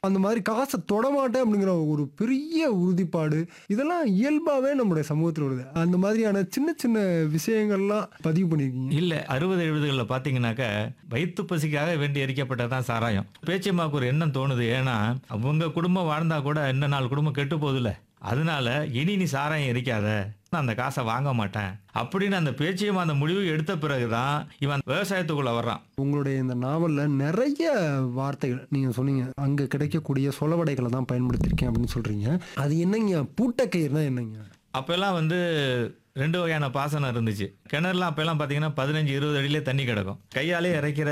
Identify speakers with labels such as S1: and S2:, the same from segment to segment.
S1: அந்த மாதிரி காசை தொடமாட்டேன் அப்படிங்கிற ஒரு பெரிய உறுதிப்பாடு இதெல்லாம் இயல்பாகவே நம்முடைய சமூகத்தில் வருது அந்த மாதிரியான சின்ன சின்ன விஷயங்கள்லாம் பதிவு பண்ணியிருக்கீங்க
S2: இல்ல அறுபது எழுபதுகளில் பார்த்தீங்கன்னாக்க வயிற்று பசிக்காக வேண்டி எரிக்கப்பட்டதான் சாராயம் பேச்சியம்மாவுக்கு ஒரு எண்ணம் தோணுது ஏன்னா அவங்க குடும்பம் வாழ்ந்தா கூட இன்னும் நாலு குடும்பம் கெட்டு போகுதுல்ல அதனால இனி நீ சாராயம் எரிக்காத நான் அந்த காசை வாங்க மாட்டேன் அப்படின்னு அந்த பேச்சியம்மா அந்த முடிவு எடுத்த பிறகுதான் இவன் விவசாயத்துக்குள்ள வர்றான்
S1: உங்களுடைய இந்த நாவல்ல நிறைய வார்த்தைகள் நீங்க சொன்னீங்க அங்க கிடைக்கக்கூடிய சொலவடைகளை தான் பயன்படுத்தியிருக்கேன் அப்படின்னு சொல்றீங்க அது என்னங்க பூட்டக்கயிறுனா என்னங்க
S2: அப்பெல்லாம் வந்து ரெண்டு வகையான பாசனம் இருந்துச்சு கிணறுலாம் அப்பெல்லாம் பார்த்தீங்கன்னா பதினஞ்சு இருபது அடியிலே தண்ணி கிடக்கும் கையாலே இறைக்கிற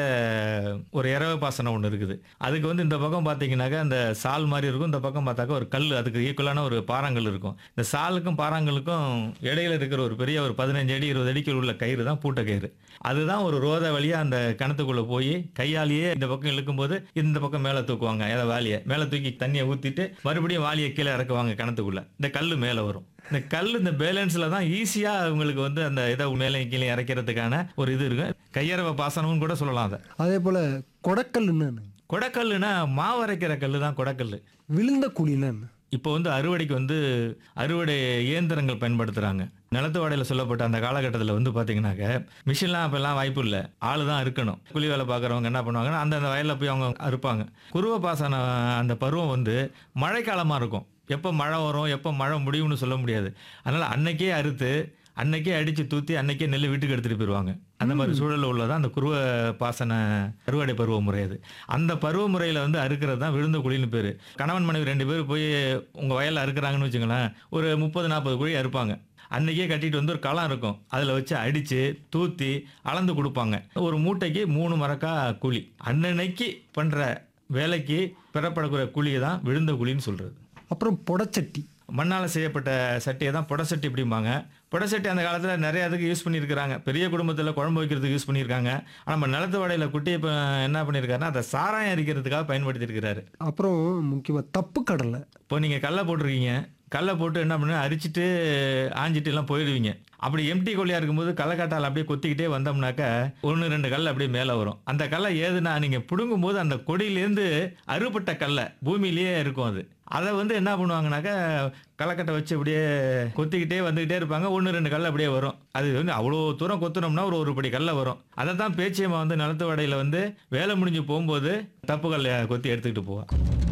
S2: ஒரு இரவு பாசனம் ஒன்று இருக்குது அதுக்கு வந்து இந்த பக்கம் பார்த்தீங்கன்னாக்கா அந்த சால் மாதிரி இருக்கும் இந்த பக்கம் பார்த்தாக்கா ஒரு கல் அதுக்கு ஈக்குவலான ஒரு பாறாங்கல் இருக்கும் இந்த சாலுக்கும் பாறாங்கலுக்கும் இடையில இருக்கிற ஒரு பெரிய ஒரு பதினஞ்சு அடி இருபது அடிக்கு உள்ள கயிறு தான் பூட்ட கயிறு அதுதான் ஒரு ரோத வழியாக அந்த கிணத்துக்குள்ளே போய் கையாலேயே இந்த பக்கம் இழுக்கும்போது இந்த பக்கம் மேலே தூக்குவாங்க ஏதோ வாளியை மேலே தூக்கி தண்ணியை ஊற்றிட்டு மறுபடியும் வாளியை கீழே இறக்குவாங்க கிணத்துக்குள்ளே இந்த கல் மேலே வரும் இந்த கல் இந்த பேலன்ஸில் தான் ஈஸியாக அவங்களுக்கு வந்து அந்த இதை மேலே கீழே இறக்கிறதுக்கான ஒரு இது இருக்கும் கையறவை பாசனம்னு கூட சொல்லலாம் அதை
S1: அதே போல கொடக்கல்லுன்னு என்ன?
S2: கொடக்கல்லுனா மாவு அரைக்கிற கல் தான் கொடக்கல்
S1: விழுந்த குழின்னா என்ன
S2: இப்போ வந்து அறுவடைக்கு வந்து அறுவடை இயந்திரங்கள் பயன்படுத்துகிறாங்க நிலத்து வாடையில் சொல்லப்பட்ட அந்த காலகட்டத்தில் வந்து பார்த்தீங்கன்னாக்க மிஷின்லாம் அப்போல்லாம் வாய்ப்பு இல்லை ஆள் தான் இருக்கணும் கூலி வேலை பார்க்குறவங்க என்ன பண்ணுவாங்கன்னா அந்தந்த வயலில் போய் அவங்க அறுப்பாங்க குருவ பாசன அந்த பருவம் வந்து மழைக்காலமாக இருக்கும் எப்போ மழை வரும் எப்போ மழை முடியும்னு சொல்ல முடியாது அதனால் அன்னைக்கே அறுத்து அன்னைக்கே அடித்து தூத்தி அன்னைக்கே நெல் வீட்டுக்கு எடுத்துகிட்டு போயிடுவாங்க அந்த மாதிரி சூழலில் உள்ளதான் அந்த குருவ பாசன அறுவடை பருவ முறை அது அந்த பருவ முறையில் வந்து அறுக்கிறது தான் விழுந்த குழின்னு பேர் கணவன் மனைவி ரெண்டு பேர் போய் உங்கள் வயலில் அறுக்குறாங்கன்னு வச்சுங்களேன் ஒரு முப்பது நாற்பது குழி அறுப்பாங்க அன்னைக்கே கட்டிட்டு வந்து ஒரு களம் இருக்கும் அதில் வச்சு அடித்து தூத்தி அளந்து கொடுப்பாங்க ஒரு மூட்டைக்கு மூணு மரக்கா கூலி அன்னன்னைக்கு பண்ணுற வேலைக்கு பெறப்படக்கூடிய கூலியை தான் விழுந்த குழின்னு சொல்கிறது
S1: அப்புறம் புடச்சட்டி
S2: மண்ணால் செய்யப்பட்ட சட்டியை தான் புடசட்டி அப்படிம்பாங்க புடசட்டி அந்த காலத்தில் நிறைய அதுக்கு யூஸ் பண்ணியிருக்கிறாங்க பெரிய குடும்பத்தில் குழம்பு வைக்கிறதுக்கு யூஸ் பண்ணியிருக்காங்க ஆனால் நம்ம நிலத்து வாடையில் குட்டி இப்போ என்ன பண்ணியிருக்காருன்னா அதை சாராயம் அரிக்கிறதுக்காக பயன்படுத்தியிருக்கிறாரு
S1: அப்புறம் முக்கியமாக தப்பு கடலை
S2: இப்போ நீங்கள் கடலை போட்டிருக்கீங்க கடலை போட்டு என்ன பண்ணு அரிச்சிட்டு ஆஞ்சிட்டு எல்லாம் போயிடுவீங்க அப்படி எம்டி கொல்லியாக இருக்கும்போது கள்ளக்காட்டால் அப்படியே கொத்திக்கிட்டே வந்தோம்னாக்க ஒன்று ரெண்டு கல் அப்படியே மேலே வரும் அந்த கல்லை ஏதுன்னா நீங்கள் பிடுங்கும்போது அந்த கொடியிலேருந்து அறுபட்ட கல்லை பூமியிலேயே இருக்கும் அது அதை வந்து என்ன பண்ணுவாங்கனாக்கா களக்கட்டை வச்சு அப்படியே கொத்திக்கிட்டே வந்துக்கிட்டே இருப்பாங்க ஒன்று ரெண்டு கல் அப்படியே வரும் அது வந்து அவ்வளோ தூரம் கொத்துனோம்னா ஒரு ஒரு படி கல்லை வரும் அதை தான் பேச்சியம்மா வந்து நிலத்து வடையில் வந்து வேலை முடிஞ்சு போகும்போது தப்பு கல்லை கொத்தி எடுத்துக்கிட்டு போவான்